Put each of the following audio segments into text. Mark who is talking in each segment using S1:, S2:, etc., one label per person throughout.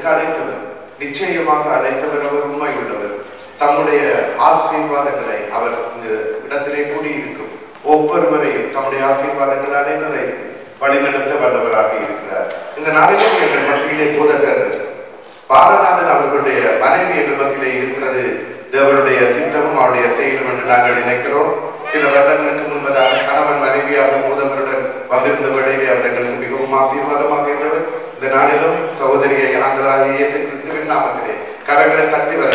S1: எங்களுக்கு அழைத்தவர் நிச்சயமாக அழைத்தவர் அவர் உண்மை உள்ளவர் தம்முடைய ஆசீர்வாதங்களை அவர் இந்த இடத்திலே கூடியிருக்கும் ஒவ்வொருவரையும் தம்முடைய ஆசீர்வாதங்களாலே நிறைத்து வழிநடத்த வல்லவராக இருக்கிறார் இந்த நாளிலே எங்கள் மத்தியிலே போதகர் பாரநாதன் அவர்களுடைய மனைவி என்ற மத்தியிலே இருக்கிறது தேவனுடைய சித்தமும் அவருடைய செயலும் என்று நாங்கள் நினைக்கிறோம் சில வருடங்களுக்கு முன்பதாக கணவன் மனைவியாக போதவருடன் வந்திருந்த வேளையிலே அவர் எங்களுக்கு மிகவும் ஆசீர்வாதமாக இருந்தவர் இந்த நாளிலும் சகோதரியை ஆண்டவராக இயேசு கிறிஸ்துவின் நாமத்திலே கரங்களை தட்டி வர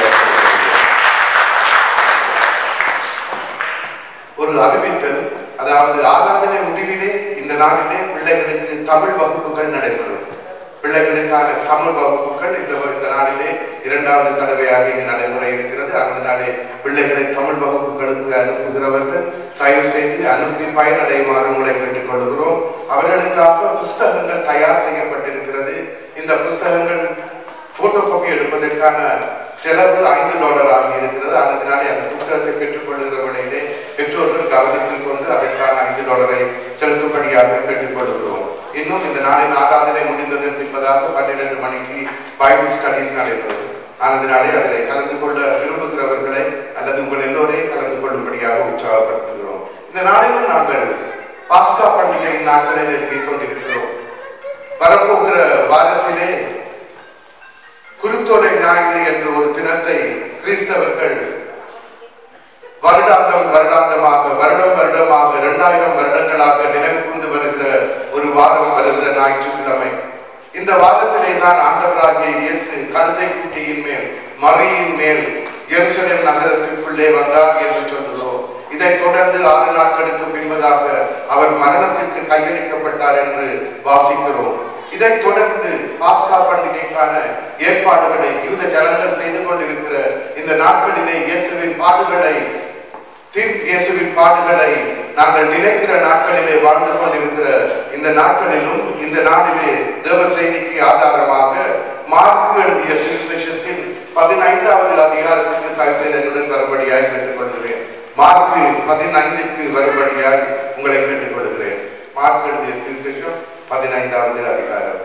S1: ஒரு அறிவித்தல் அதாவது ஆராதனை முடிவிலே இந்த நாளிலே பிள்ளைகளுக்கு தமிழ் வகுப்புகள் நடைபெறும் பிள்ளைகளுக்கான தமிழ் வகுப்புகள் இந்த இந்த நாளிலே இரண்டாவது தடவையாக இங்கு நடைமுறை இருக்கிறது அதனாலே பிள்ளைகளை தமிழ் வகுப்புகளுக்கு அனுப்புகிறவர்கள் தயவு செய்து அனுப்பி பயனடையுமாறு உங்களை கேட்டுக் கொள்கிறோம் அவர்களுக்காக புஸ்தகங்கள் தயார் செய்யப்பட்டிருக்கிறது இந்த புஸ்தகங்கள் போட்டோ காப்பி எடுப்பதற்கான செலவு ஐந்து டாலர் ஆகி இருக்கிறது அதனாலே அந்த புஸ்தகத்தை பெற்றுக்கொள்கிற வேளையிலே பெற்றோர்கள் கவனத்தில் கொண்டு அதற்கான ஐந்து டாலரை செலுத்தும்படியாக கேட்டுக்கொள்கிறோம் இன்னும் இந்த நாளின் ஆராதனை முடிந்ததன் பின்பதாக பன்னிரண்டு மணிக்கு பைபிள் ஸ்டடீஸ் நடைபெறும் அதனாலே அதில் கலந்து கொள்ள விரும்புகிறவர்களை அல்லது உங்கள் எல்லோரையும் கலந்து கொள்ளும்படியாக உற்சாகப்படுத்துகிறோம் இந்த நாளிலும் நாங்கள் பாஸ்கா பண்டிகையின் நாட்களை நெருங்கிக் கொண்டிருக்கிறோம் வரப்போகிற வாரத்திலே குருத்தோலை ஞாயிறு என்ற ஒரு தினத்தை கிறிஸ்தவர்கள் வருடாந்தம் வருடாந்தமாக வருடம் வருடமாக இரண்டாயிரம் வருடங்களாக நினைவு கொண்டு வருகிற ஒரு வாரம் வருகிற ஞாயிற்றுக்கிழமை இந்த வாரத்திலே தான் ஆண்டவராகிய இயேசு கழுதை குட்டியின் மேல் மரியின் மேல் எருசலேம் நகரத்திற்குள்ளே வந்தார் என்று சொல்லுகிறோம் இதைத் தொடர்ந்து ஆறு நாட்களுக்கு பின்பதாக அவர் மரணத்திற்கு கையளிக்கப்பட்டார் என்று வாசிக்கிறோம் இதைத் தொடர்ந்து பாஸ்கா பண்டிகைக்கான ஏற்பாடுகளை யூத ஜனங்கள் செய்து கொண்டிருக்கிற இந்த நாட்களிலே இயேசுவின் பாடுகளை தீர் இயேசுவின் பாடுகளை நாங்கள் நினைக்கிற நாட்களிலே வாழ்ந்து கொண்டிருக்கிற இந்த நாட்களிலும் இந்த நாளிலே தேவ செய்திக்கு ஆதாரமாக மார்க்கு எழுதிய சுவிசேஷத்தின் பதினைந்தாவது அதிகாரத்துக்கு தயவு என்னுடன் வரும்படியாய் கேட்டுக்கொள்கிறேன் மார்க்கு பதினைந்துக்கு வரும்படியாய் உங்களை கேட்டுக்கொள்கிறேன் மார்க் எழுதிய சுவிசேஷம் பதினைந்தாவது அதிகாரம்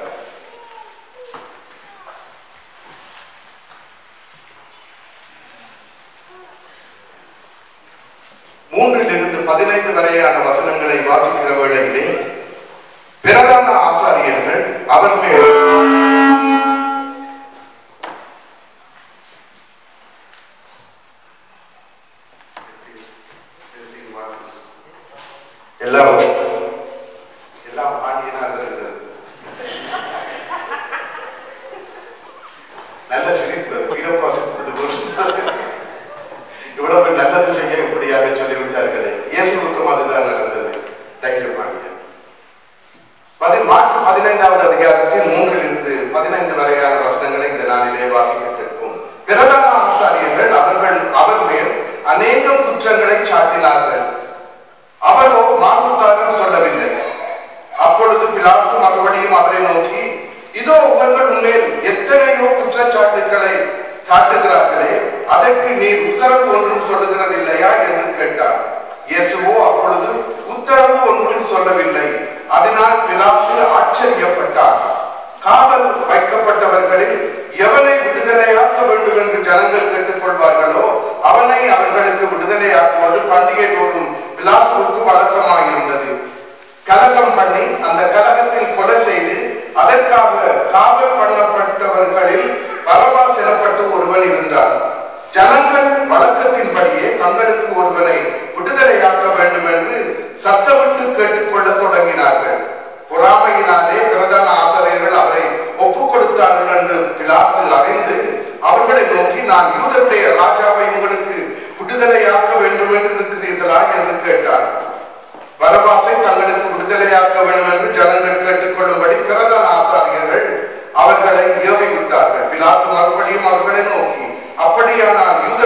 S1: மூன்றிலிருந்து பதினைந்து வரையான வசனங்களை வாசிக்கிற வேளையிலே பிரதான ஆசாரியர்கள் அவர் மேல் எல்லாம் எல்லாம் பாண்டியனா இருக்கிறது நல்ல சிரிப்பு வீரப்பாசத்தோடு இவ்வளவு நல்லது செய்ய இப்படியாக சொல்லிவிட்டார்களே இயேசுவுக்கும் அதுதான் நடந்தது தேங்க்யூ பாண்டியன் பதி மார்க்கு பதினைந்தாவது அதிகாரத்தில் மூன்றில் இருந்து பதினைந்து வரையான வசனங்களை இந்த நாளிலே வாசிக்க கேட்போம் பிரதான ஆசாரியர்கள் அவர்கள் அவர் மேல் அநேகம் குற்றங்களை சாட்டினார்கள் அவரோ மாறுத்தாரம் சொல்லவில்லை அப்பொழுது பிலாத்து மறுபடியும் அவரை நோக்கி இதோ உங்கள் மேல் எத்தனையோ குற்றச்சாட்டுக்களை சாட்டுகிறார்களே அதற்கு நீர் உத்தரவு ஒன்றும் சொல்லுகிறது இல்லையா என்று கேட்டார் இயேசுவோ அப்பொழுது உத்தரவு ஒன்றும் சொல்லவில்லை அதனால் பிலாத்து ஆச்சரியப்பட்டார் காவல் வைக்கப்பட்டவர்களில் எவனை விடுதலையாக்க வேண்டும் என்று ஜனங்கள் கேட்டுக்கொள்வார்களோ அவனை அவர்களுக்கு விடுதலையாக்குவது பண்டிகை தோறும் பிலாத்துவுக்கு வழக்கமாயிருந்தது கலகம் பண்ணி அந்த கலகத்தில் கொலை செய்து அதற்காக காவல் பண்ணப்பட்டவர்களில் பரபாஸ் எனப்பட்ட ஒருவன் இருந்தார் ஜனங்கள் வழக்கத்தின்படியே தங்களுக்கு ஒருவனை விடுதலையாக்க வேண்டும் என்று சத்தமிட்டு கேட்டுக்கொள்ள தொடங்கினார்கள் பொறாமையினாலே பிரதான ஆசிரியர்கள் அவரை ஒப்புக் கொடுத்தார்கள் என்று பிலாத்து அறிந்து அவர்களை நோக்கி நான் யூதருடைய ராஜாவை உங்களுக்கு விடுதலையாக்க வேண்டும் என்று இருக்கிறீர்களா என்று கேட்டார் பரபாசை தங்களுக்கு விடுதலையாக்க வேண்டும் என்று ஜனங்கள் கேட்டுக்கொள்ளும்படி பிரதான ஆசாரியர்கள் அவர்களை ஏவி விட்டார்கள் பிலாத்து மறுபடியும் அவர்களை நோக்கி அப்படியானால் யூத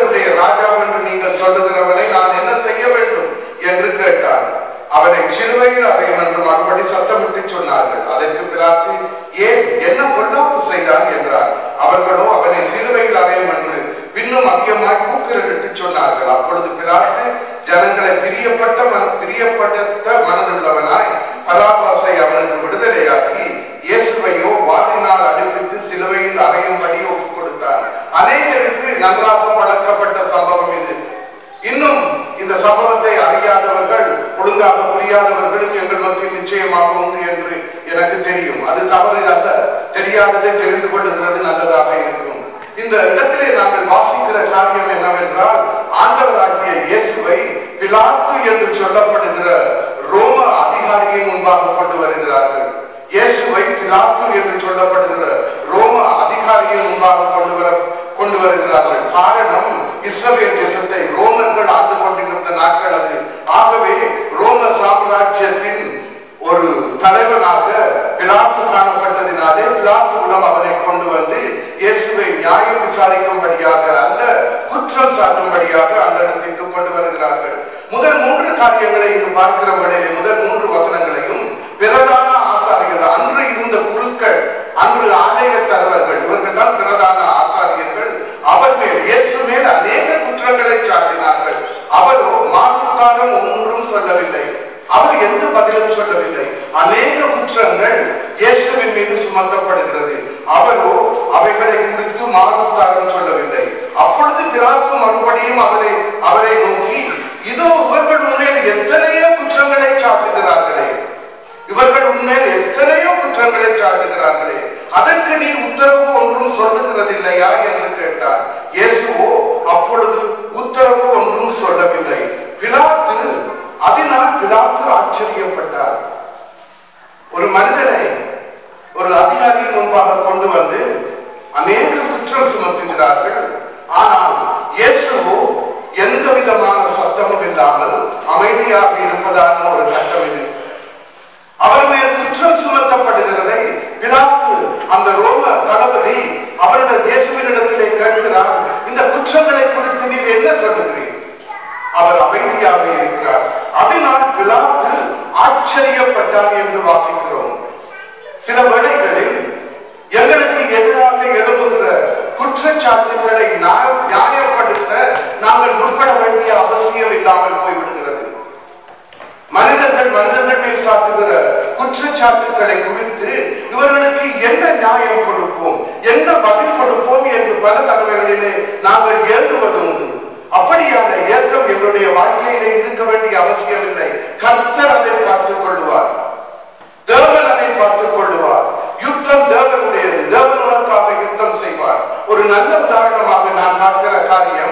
S1: தெரியாததை தெரிந்து கொள்ளுகிறது நல்லதாக இருக்கும் இந்த இடத்திலே நாங்கள் வாசிக்கிற காரியம் என்னவென்றால் ஆண்டவராகிய இயேசுவை பிலாத்து என்று சொல்லப்படுகிற ரோம அதிகாரியின் முன்பாக கொண்டு வருகிறார்கள் இயேசுவை பிலாத்து என்று சொல்லப்படுகிற ரோம அதிகாரியின் முன்பாக கொண்டு வர கொண்டு வருகிறார்கள் காரணம் இஸ்ரவேல் தேசத்தை ரோமர்கள் ஆண்டு கொண்டிருந்த நாட்கள் அது ஆகவே ரோம சாம்ராஜ்யத்தின் ஒரு தலைவனாக பிலாத்து காணப்பட்டதினாலே பிலாத்துவிடம் அவனை கொண்டு வந்து இயேசுவை நியாயம் விசாரிக்கும்படியாக அல்ல குற்றம் சாட்டும்படியாக அந்த இடத்திற்கு கொண்டு வருகிறார்கள் முதல் மூன்று காரியங்களை இங்கு பார்க்கிற வேளையிலே முதல் மூன்று வசனங்களையும் பிரதான ஆசாரியர்கள் அன்று இருந்த குழுக்கள் அன்று ஆலய தலைவர்கள் இவர்கள் தான் பிரதான ஆசாரியர்கள் அவர் மேல் இயேசு மேல் அநேக குற்றங்களை சாட்டினார்கள் அவரோ மாறுத்தாரம் ஒன்றும் சொல்லவில்லை அவர் எந்த பதிலும் சொல்லவில்லை அநேக குற்றங்கள் இயேசுவின் மீது சுமத்தப்படுகிறது அவரோ அவைகளை குறித்து மாறுத்தாரம் சொல்லவில்லை அப்பொழுது பிலாத்து மறுபடியும் அவரை அவரை நோக்கி இதோ இவர்கள் முன்னேல் எத்தனையோ குற்றங்களை சாட்டுகிறார்களே இவர்கள் உண்மையில் எத்தனையோ குற்றங்களை சாட்டுகிறார்களே அதற்கு நீ உத்தரவு ஒன்றும் சொல்லுகிறதில்லையா என்று கேட்டார் இயேசுவோ அப்பொழுது உத்தரவு ஒன்றும் சொல்லவில்லை பிலாத்து அதனால் பிலாத்து ஆச்சரியப்பட்டார் ஒரு மனிதனை ஒரு அதிகாரியின் முன்பாக கொண்டு வந்து அநேக குற்றம் சுமத்துகிறார்கள் ஆனால் இயேசுவோ எந்த விதமான சத்தமும் இல்லாமல் அமைதியாக இருப்பதான ஒரு கட்டம் இது அவர் மேல் குற்றம் சுமத்தப்படுகிறதை பிலாத்து அந்த ரோம தளபதி அவரிடம் இயேசுவினிடத்திலே கேட்கிறார் இந்த குற்றங்களை குறித்து நீர் என்ன சொல்லுகிறீர் அவர் அமைதியாக இருக்கிறார் அதனால் பிலாத்து ஆச்சரியப்பட்டார் என்று வாசிக்கிறோம் சில வேளைகளில் எங்களுக்கு எதிராக எழும்புகிற குற்றச்சாட்டுகளை நியாய- நியாயப்படுத்த நாங்கள் முற்பட வேண்டிய அவசியம் இல்லாமல் போய்விடுகிறது மனிதர்கள் மனிதர்கள் மேல் சாட்டுகிற குற்றச்சாட்டுகளை குறித்து இவர்களுக்கு என்ன நியாயம் கொடுப்போம் என்ன பதில் கொடுப்போம் என்று பல தடவைகளிலே நாங்கள் ஏற்றுவது உண்டு அப்படியான ஏற்றம் எங்களுடைய வாழ்க்கையிலே இருக்க வேண்டிய அவசியம் இல்லை கர்த்தர் அதை பார்த்துக் கொள்வார் தேவன் அதை பார்த்துக் கொள்வார் யுத்தம் தேவனுடையது தேவன் உனக்காக யுத்தம் செய்வார் ஒரு நல்ல உதாரணமாக நான் பார்க்கிற காரியம்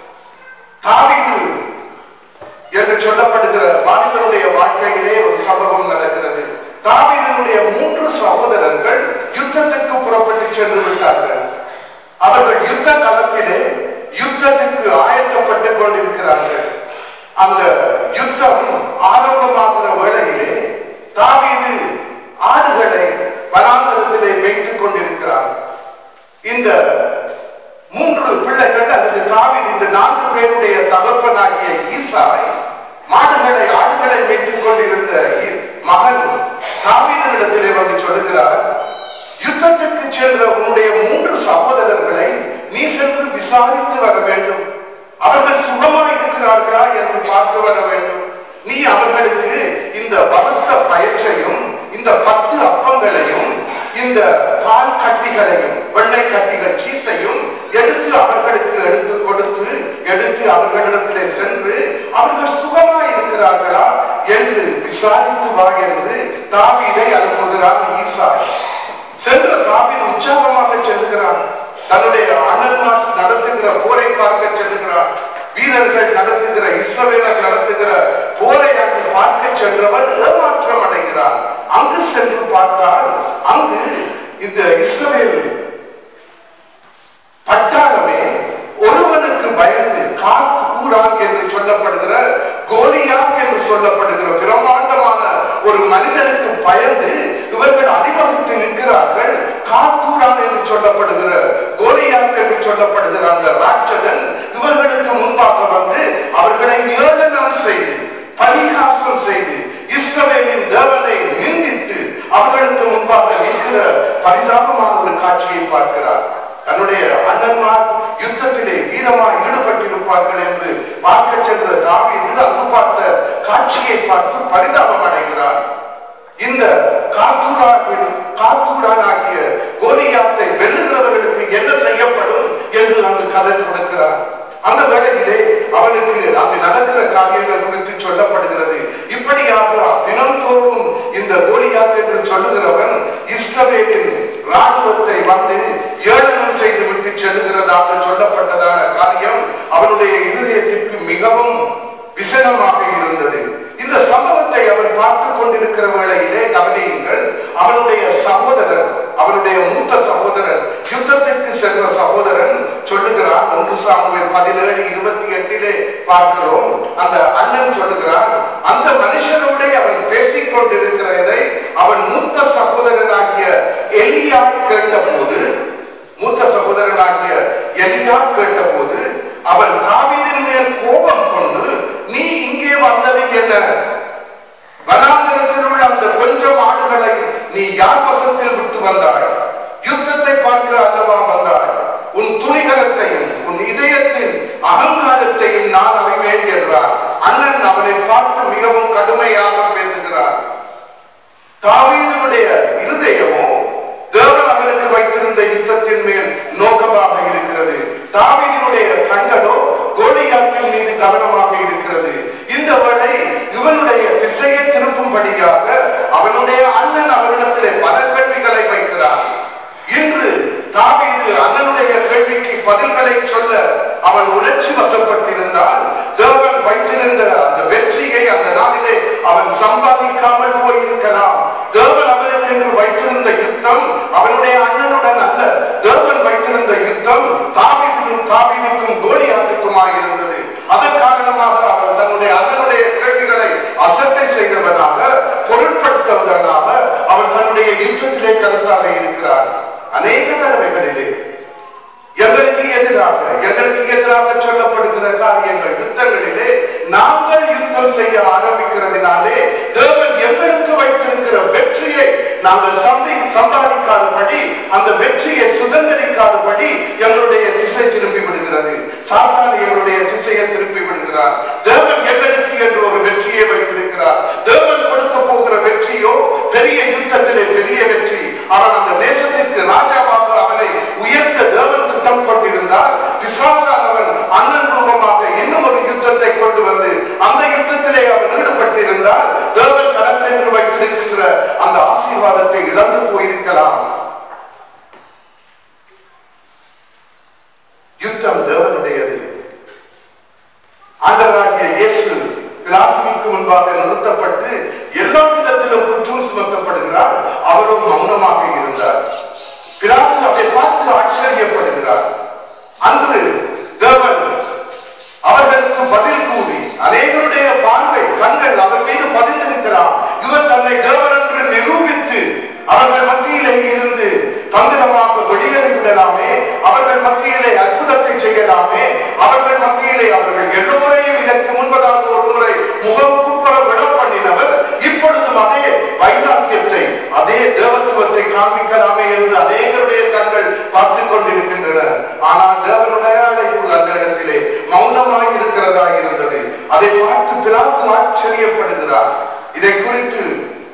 S1: தாவீது என்று சொல்லப்படுகிற வாலிபனுடைய வாழ்க்கையிலே ஒரு சம்பவம் நடக்கிறது தாவீதனுடைய மூன்று சகோதரர்கள் யுத்தத்திற்கு புறப்பட்டு சென்று விட்டார்கள் அவர்கள் யுத்த களத்திலே யுத்தத்திற்கு ஆயத்தப்பட்டுக் கொண்டிருக்கிறார்கள் அந்த யுத்தம் ஆரம்பமாகிற வேளையிலே தாவீது ஆடுகளை வனாந்தரத்திலே மேய்த்துக் கொண்டிருக்கிறார் இந்த மூன்று பிள்ளைகள் அல்லது தாவீது இந்த நான்கு பேருடைய தகப்பனாகிய ஈசாய் மாடுகளை ஆடுகளை மேய்த்துக் கொண்டிருந்த இ- மகன் தாவீதனிடத்திலே வந்து சொல்லுகிறார் யுத்தத்துக்கு சென்ற உன்னுடைய மூன்று சகோதரர்களை நீ சென்று விசாரித்து வர வேண்டும் அவர்கள் சுகமா இருக்கிறார்களா என்று பார்த்து வர வேண்டும் நீ அவர்களுக்கு இந்த பலத்த பயிற்சையும் இந்த பத்து அப்பங்களையும் இந்த பால் கட்டிகளையும் வெள்ளை கட்டிகள் சீசையும் எடுத்து அவர்களுக்கு எடுத்து கொடுத்து எடுத்து அவர்களிடத்திலே சென்று அவர்கள் சுகமா இருக்கிறார்களா என்று விசாரித்து வா என்று தாவீதை அனுப்புகிறான் ஈசாய் சென்ற தாவீது உற்சாகமாக செல்லுகிறான் தன்னுடைய அண்ணன்மார் நடத்துகிற போரை பார்க்க செல்லுகிறான் வீரர்கள் நடத்துகிற இஸ்ரவேலர் நடத்துகிற போரை அங்கு பார்க்க சென்றவன் ஏமாற்றம் அடைகிறான் அங்கு சென்று பார்த்தால் அங்கு இந்த இஸ்ரவேல் பட்டாளமே ஒருவனுக்கு பயந்து காத் ஊரான் என்று சொல்லப்படுகிற கோலியாத் என்று சொல்லப்படுகிற பிரமாண்டமான ஒரு மனிதனுக்கு பயந்து இவர்கள் அடிவகுத்து நிற்கிறார்கள் காத்தூரான் என்று சொல்லப்படுகிற கோலியாத் என்று சொல்லப்படுகிற அந்த ராட்சதன் இவர்களுக்கு முன்பாக வந்து அவர்களை ஏளனம் செய்து பரிகாசம் செய்து இஸ்ரவேலின் தேவனை நிந்தித்து அவர்களுக்கு முன்பாக நிற்கிற பரிதாபமான ஒரு காட்சியை பார்க்கிறார் தன்னுடைய அண்ணன்மார் யுத்தத்திலே வீரமாய் ஈடுபட்டிருப்பார்கள் என்று பார்க்க சென்ற தாவீது அங்கு பார்த்த காட்சியை பார்த்து பரிதாபம் அடைகிறார் இந்த காத்தூராவின் காத்தூரானாகிய கோலியாத்தை வெல்லுகிறவர்களுக்கு என்ன செய்யப்படும் என்று அங்கு கதை கொடுக்கிறார் அந்த வேளையிலே அவனுக்கு அங்கு நடக்கிற காரியங்கள் குறித்து சொல்லப்படுகிறது இப்படியாக தினந்தோறும் இந்த கோலியாத் என்று சொல்லுகிறவன் இஸ்ரவேலின் ராணுவ சென்ற சகோதரன் சொல்லுகிறான் ஒன்று சாமுவேல் பதினேழு இருபத்தி எட்டிலே பார்க்கிறோம் அந்த அண்ணன் சொல்லுகிறான் அந்த மனுஷனோட அவன் பேசிக் கொண்டிருக்கிறதை அவன் மூத்த சகோதரனாகிய எலியா கேட்டபோது மூத்த சகோதரனாகிய எலியா கேட்டபோது அவன் தாவீதின் மேல் கோபம் கொண்டு நீ இங்கே வந்தது என்ன வனாந்தரத்தில் உள்ள அந்த கொஞ்சம் ஆடுகளை நீ யார் வசத்தில் விட்டு வந்தாய் யுத்தத்தை பார்க்க அல்லவா வந்தாய் உன் துணிகரத்தையும் உன் இதயத்தின் அகங்காரத்தையும் நான் அறிவேன் என்றார் அண்ணன் அவனை பார்த்து மிகவும் கடுமையாக பேசுகிறார் தாவீதுடைய இருதயமோ தேவன் அவனுக்கு வைத்திருந்த யுத்தத்தின் மேல் நோக்கமாக இருக்கிறது தாவீதினுடைய கண்களோ கோலியாத்தின் மீது கவனமாக இருக்கிறது இந்த வேளை இவனுடைய திசையை திருப்பும்படியாக அவனுடைய அண்ணன் அவனிடத்திலே பல கேள்விகளை வைக்கிறான் இன்று தாவீது அண்ணனுடைய கேள்விக்கு பதில்களை சொல்ல அவன் உணர்ச்சி வசப்பட்டிருந்தால் தேவன் வைத்திருந்த அந்த வெற்றியை அந்த நாளிலே அவன் சம்பாதிக்காமல் போயிருக்கலாம் தேவன் அவனுக்கு என்று வைத்திருந்த யுத்தம் அவனுடைய அண்ணனுடன் அல்ல தேவன் வைத்திருந்த யுத்தம் தாவீதுக்கும் தாவீதுக்கும் கோலியாத்துக்குமாய் இருந்தது அதன் காரணமாக அவன் தன்னுடைய அண்ணனுடைய கேள்விகளை அசட்டை செய்தவனாக பொருட்படுத்துவதனாக அவன் தன்னுடைய யுத்தத்திலே கருத்தாக இருக்கிறான் அநேக தடவைகளிலே எங்களுக்கு எதிராக எங்களுக்கு எதிராக சொல்லப்படுகிற காரியங்கள் யுத்தங்களிலே நாங்கள் யுத்தம் செய்ய ஆரம்பிக்கிறதுனாலே தேவன் எங்களுக்கு வைத்திருக்கிற வெற்றியை நாங்கள் சம்பி சம்பாதிக்காதபடி அந்த வெற்றியை சுதந்திரிக்காதபடி எங்களுடைய திசை திரும்பி விடுகிறது சாத்தான் எங்களுடைய திசையை திருப்பி விடுகிறார் தேவன் எங்களுக்கு என்று ஒரு வெற்றியை வைத்திருக்கிறார் தேவன் கொடுக்க போகிற வெற்றியோ பெரிய யுத்தத்திலே பெரிய வெற்றி அவன் அந்த தேசத்திற்கு ராஜாவாக அவனை உயர்த்த தேவன் திட்டம் கொண்டிருந்தார் பிசாசானவன் அண்ணன் ரூபமாக இன்னும் ஒரு யுத்தத்தை கொண்டு வந்து அந்த யுத்தத்திலே அவன் ஈடுபட்டிருந்தால் தேவன் கணக்கென்று வைத்திருக்கின்ற அந்த ஆசீர்வாதத்தை இழந்து போயிருக்கலாம் யுத்தம் தேவனுடையது ஆண்டவராகிய இயேசு பிலாத்துவிற்கு முன்பாக நிறுத்தப்பட்டு எல்லா விதத்திலும் குற்றம் சுமத்தப்படுகிறார் அவரும் மௌனமாக இருந்தார் பிலாத்து அதை பார்த்து ஆச்சரியப்படுகிறார் அன்று தேவன் அவர்களுக்கு பதில் கூறி அநேகருடைய பார்வை கண்கள் அவர் மீது பதிந்திருக்கிறார் இவர் தன்னை தேவன் என்று நிரூபித்து அவர்கள் மத்தியிலே இருந்து தந்திரமாக வெளியேறி விடலாமே அவர்கள் மத்தியிலே அற்புதத்தை செய்யலாமே அவர்கள் மத்தியிலே அவர்கள் எல்லோரையும் இதற்கு முன்பதாக ஒரு முறை முகம் குப்புற விட பண்ணினவர் இப்பொழுதும் அதே வைராக்கியத்தை அதே தேவத்துவத்தை காண்பிக்கலாமே என்று அநேகருடைய கண்கள் பார்த்து கொண்டிருக்கின்றன ஆனால் தேவனுடைய அழைப்பு அந்த இடத்திலே மௌனமாய் இருக்கிறதா இருந்தது அதை பார்த்து பிலாத்து ஆச்சரியப்படுகிறார் இதை குறித்து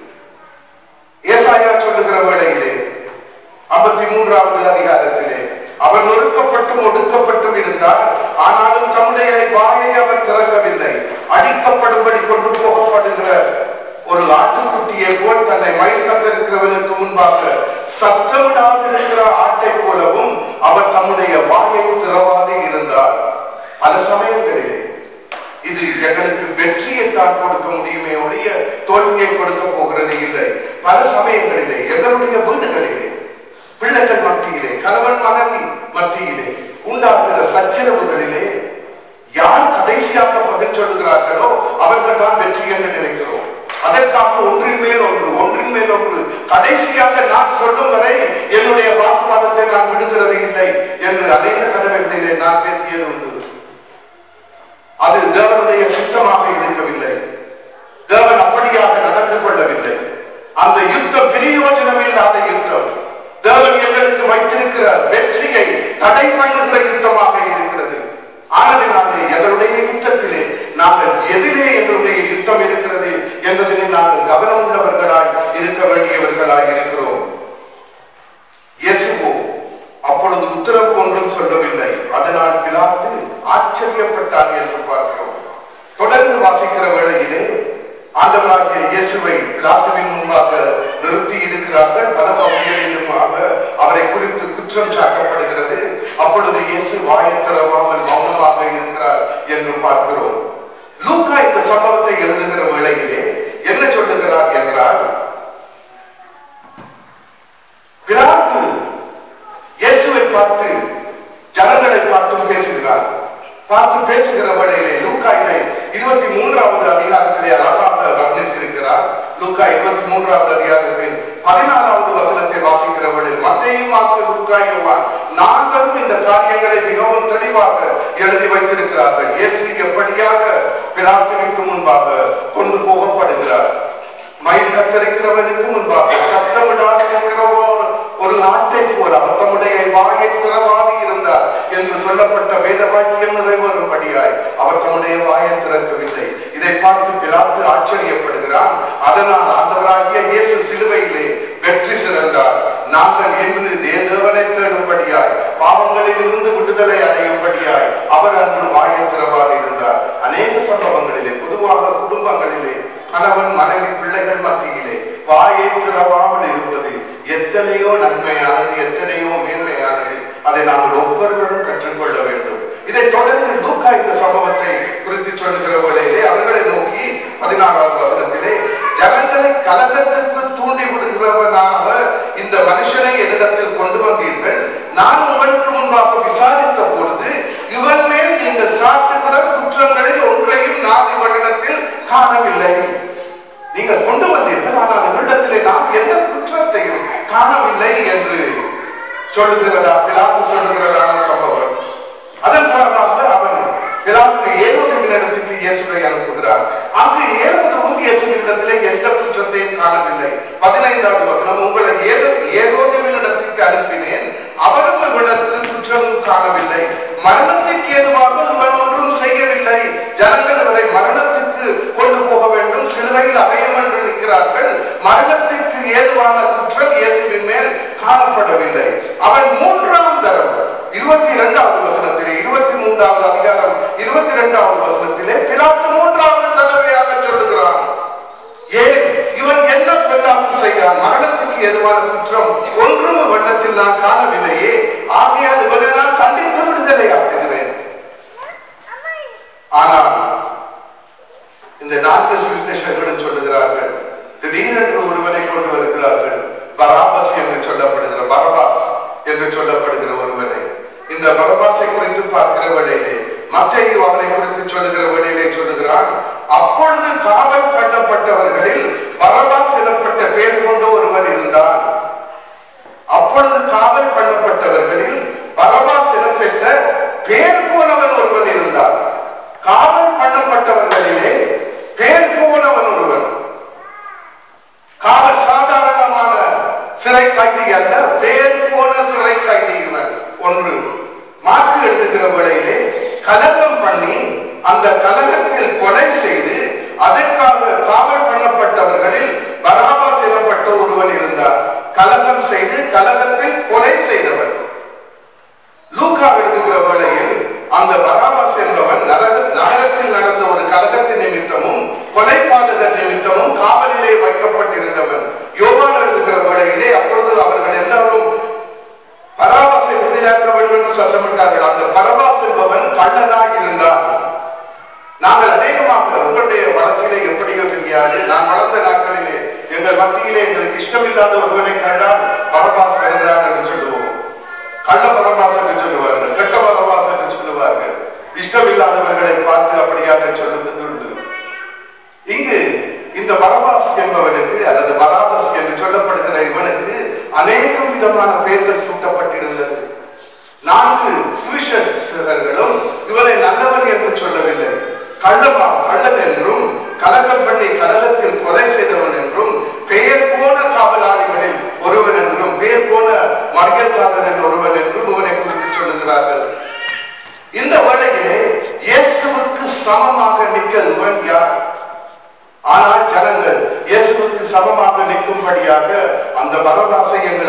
S1: ஏசாயா சொல்லுகிற வேளையிலே ஐம்பத்தி மூன்றாவது அதிகாரத்திலே அவர் நொறுக்கப்பட்டும் ஒடுக்கப்பட்டும் இருந்தார் ஆனாலும் தம்முடைய வாயை அவர் திறக்கவில்லை அடிக்கப்படும்படி கொண்டு போகப்படுகிற ஒரு ஆட்டுக்குட்டியை போல் தன்னை மயில் கத்திருக்கிறவனுக்கு முன்பாக சத்தமிடாதிருக்கிற ஆட்டை போலவும் அவர் தம்முடைய வாயை திறவாது இருந்தார் பல சமயங்களிலே இது எங்களுக்கு வெற்றியை தான் கொடுக்க முடியுமே ஒழிய தோல்வியை கொடுக்க போகிறது இல்லை பல சமயங்களிலே எங்களுடைய வீடுகளிலே பிள்ளைகள் மத்தியிலே கணவன் மனைவி மத்தியிலே உண்டாகிற சச்சரவுகளிலே யார் கடைசியாக பதில் சொல்லுகிறார்களோ அவர்கள் தான் வெற்றி என்று நினைக்கிறோம் அதற்காக ஒன்றின் மேல் ஒன்று ஒன்றின் மேல் ஒன்று கடைசியாக நான் சொல்லும் வரை என்னுடைய வாக்குவாதத்தை நான் விடுகிறது இல்லை என்று அநேக தடவைகளிலே நான் பேசியது உண்டு அது தேவனுடைய சித்தமாக இருக்கவில்லை தேவன் அப்படியாக நடந்து கொள்ளவில்லை அந்த யுத்தம் பிரயோஜனம் இல்லாத யுத்தம் தேவன் எங்களுக்கு வைத்திருக்கிற வெற்றியை தடை பண்ணுகிற யுத்தமாக இருக்கிறது ஆனதினாலே எங்களுடைய யுத்தத்திலே நாங்கள் எதிலே எங்களுடைய யுத்தம் இருக்கிறது என்பதிலே நாங்கள் கவனம் உள்ளவர்களாய் இருக்க வேண்டியவர்களாய் இருக்கிறோம் இயேசுவோ அப்பொழுது உத்தரவு ஒன்றும் சொல்லவில்லை அதனால் பிலாத்து ஆச்சரியப்பட்டான் என்று பார்க்கிறோம் தொடர்ந்து வாசிக்கிற வேளையிலே ஆண்டவராகிய இயேசுவை பிலாத்துவின் முன்பாக நிறுத்தி இருக்கிறார்கள் பல பகுதிகளிலுமாக அவரை குறித்து குற்றம் சாட்டப்படுகிறது அப்பொழுது இயேசு வாயை திறவாமல் மௌனமாக இருக்கிறார் என்று பார்க்கிறோம் லூக்கா இந்த சம்பவத்தை எழுதுகிற வேளையிலே என்ன சொல்லுகிறார் என்றால் பிலாத்து இயேசுவை பார்த்து பேசுகிற வேளையிலே லூக்கா இதை இருபத்தி மூன்றாவது அதிகாரத்திலே அழகாக வர்ணித்திருக்கிறார் லூக்கா இருபத்தி மூன்றாவது அதிகாரத்தின் பதினாறாவது வசனத்தை வாசிக்கிற வேளையில் மத்தையும் மாக்கு லூக்கா யோவான் நான்களும் இந்த காரியங்களை மிகவும் தெளிவாக எழுதி வைத்திருக்கிறார்கள் இயேசு எப்படியாக பிலாத்துவிற்கு முன்பாக கொண்டு போகப்படுகிறார் மயில் கத்தரிக்கிறவனுக்கு முன்பாக சத்தமிடாது இருக்கிறவோர் ஒரு ஆட்டை போல் அவர் தம்முடைய வாயை திறவாது இருந்தார் என்று சொல்லப்பட்ட வேத வாக்கியம் நிறைவேறும்படியாய் அவர் தம்முடைய வாயை திறக்கவில்லை இதை பார்த்து பிலாத்து ஆச்சரியப்படுகிறான் அதனால் ஆண்டவராகிய இயேசு சிலுவையிலே வெற்றி சிறந்தார் நாங்கள் என்று தேவனை தேடும்படியாய் பாவங்களில் இருந்து விடுதலை அடையும்படியாய் அவர் அன்று வாயை திறவாது இருந்தார் அநேக சம்பவங்களிலே பொதுவாக குடும்பங்களிலே கணவன் மனைவி பிள்ளைகள் மத்தியிலே வாயை திறவாமல் இருப்பது எத்தனையோ நன்மையானது எத்தனையோ மேன்மையானது அதை நாங்கள் ஒவ்வொருவரும் கற்றுக்கொள்ள வேண்டும் இதை தொடர்ந்து லூக்கா இந்த சம்பவத்தை குறித்து சொல்லுகிற வேளையிலே அவர்களை நோக்கி பதினாறாவது வசனத்திலே ஜனங்களை கலகத்திற்கு தூண்டி விடுகிறவனாக இந்த மனுஷனை என்னிடத்தில் கொண்டு வந்தீர்கள் நான் உங்களுக்கு முன்பாக விசாரித்த பொழுது இவன் மேல் நீங்கள் சாட்டுகிற குற்றங்களில் ஒன்றையும் நான் இவனிடத்தில் காணவில்லை நீங்கள் கொண்டு வந்தீர்கள் ஆனால் இவரிடத்திலே நாம் எந்த குற்றத்தையும் காணவில்லை என்று சொல்லுகிறதா பிலாத்து சொல்லுகிறதான சம்பவம் அதன் பிறகாக அவன் பிலாத்து ஏரோதுவின் இடத்துக்கு இயேசுவை அனுப்புகிறார் அங்கு ஏரோதுவும் இயேசுவின் இடத்திலே எந்த குற்றத்தையும் காணவில்லை பதினைந்தாவது வசனம் உங்களை ஏதோ ஏரோதுவின் இடத்துக்கு அனுப்பினேன் அவரும் இவ்விடத்தில் குற்றம் காணவில்லை மரணத்துக்கு ஏதுவாக இவன் ஒன்றும் செய்யவில்லை ஜனங்கள் அவரை மரணத்துக்கு கொண்டு போக வேண்டும் சிலுவையில் அறையும் என்று நிற்கிறார்கள் மரணத்திற்கு ஏதுவான குற்றம் இயேசுவின் மேல் காணப்படவில்லை அவன் மூன்றாம் தரம் இருபத்தி இரண்டாவது வசனத்திலே இருபத்தி மூன்றாவது அதிகாரம் இருபத்தி இரண்டாவது வசனத்திலே பிலாத்து மூன்றாவது தடவையாக சொல்லுகிறான் ஏன் இவன் என்ன பொல்லாப்பு செய்தான் மரணத்துக்கு எதுவான குற்றம் ஒன்றும் வண்ணத்தில் நான் காணவில்லையே ஆகையால் இவனை நான் கண்டித்து விடுதலை ஆக்குகிறேன் ஆனால் இந்த நான்கு சுவிசேஷர்களும் சொல்லுகிறார்கள் திடீரென்று ஒருவனை கொண்டு வருகிறார்கள் பராபஸ் என்று சொல்லப்படுகிற பரபாஸ் என்று சொல்லப்படுகிற ஒருவனை இந்த பரபாசை குறித்து பார்க்கிற வேளையிலே மத்தையு அவனை குறித்து சொல்லுகிற வேளையிலே சொல்லுகிறான் அப்பொழுது காவல் பண்ணப்பட்டவர்களில் பரபாஸ் எனப்பட்ட பேர் கொண்ட ஒருவன் இருந்தான் அப்பொழுது காவல் பண்ணப்பட்டவர்களில் பரபாஸ் எனப்பட்ட பேர் போனவன் ஒருவன் இருந்தான் காவல் பண்ணப்பட்டவர்களிலே பேர் போனவன் ஒருவன் காவல் சாதாரணமான சிறை கைதி அல்ல பேர் போன சிறை கைதி இவன் ஒன்று மாற்கு எழுதுகிற வேளையிலே கலகம் பண்ணி அந்த கலகத்தில் கொலை செய்து அதற்காக காவல் பண்ணப்பட்டவர்களில் பராபாஸ் எனப்பட்ட ஒருவன் இருந்தார் கலகம் செய்து கலகத்தில் கொலை செய்தவன் லூக்கா எழுதுகிற வேளையில் அந்த பராபாஸ் என்பவன் நரக நகரத்தில் நடந்த ஒரு கலகத்தின் நிமித்தமும் கொலைபாதக நிமித்தமும் காவலிலே வைக்கப்பட்டிருந்தவன் யோவான் எழுதுகிற வேளையிலே அப்பொழுது அவர்கள் எல்லாரும் பராபாசை விடுதலாக்க வேண்டும் என்று சத்தமிட்டார்கள் அந்த பரபாஸ் என்பவன் கள்ளனாய் இருந்தான் நாங்கள் அநேகமாக உங்களுடைய வழக்கிலே எப்படியோ தெரியாது நான் வளர்ந்த நாட்களிலே எங்கள் மத்தியிலே எங்களுக்கு இஷ்டமில்லாத ஒருவனை கண்டால் பரபாஸ் வருகிறான் என்று சொல்லுவோம் கள்ள பரபாஸ் என்று சொல்லுவார்கள் கெட்ட பரபாஸ் என்று சொல்லுவார்கள் இஷ்டமில்லாதவர்களை பார்த்து அப்படியாக சொல்லுவது உண்டு இங்கு இந்த பரபாஸ் என்பவனுக்கு அல்லது பராபஸ் என்று சொல்லப்படுகிற இவனுக்கு அநேகம் விதமான பெயர்கள் சூட்டப்பட்டிருந்தது நான்கு சுவிசேஷகர்களும் இவனை நல்லவன் என்று சொல்லவில்லை கள்ளமா கள்ளன் என்றும் கலகம் பண்ணி கலகத்தில் கொலை செய்தவன் என்றும் பெயர் போன காவலாளிகளில் ஒருவன் என்றும் பெயர் போன மரியக்காரனில் ஒருவன் என்றும் இவனை குறித்து சொல்லுகிறார்கள் இந்த வேளையிலே இயேசுவுக்கு சமமாக நிற்க இவன் யார் ஆனால் ஜனங்கள் இயேசுவுக்கு சமமாக நிற்கும்படியாக அந்த பரபாசை எங்கள்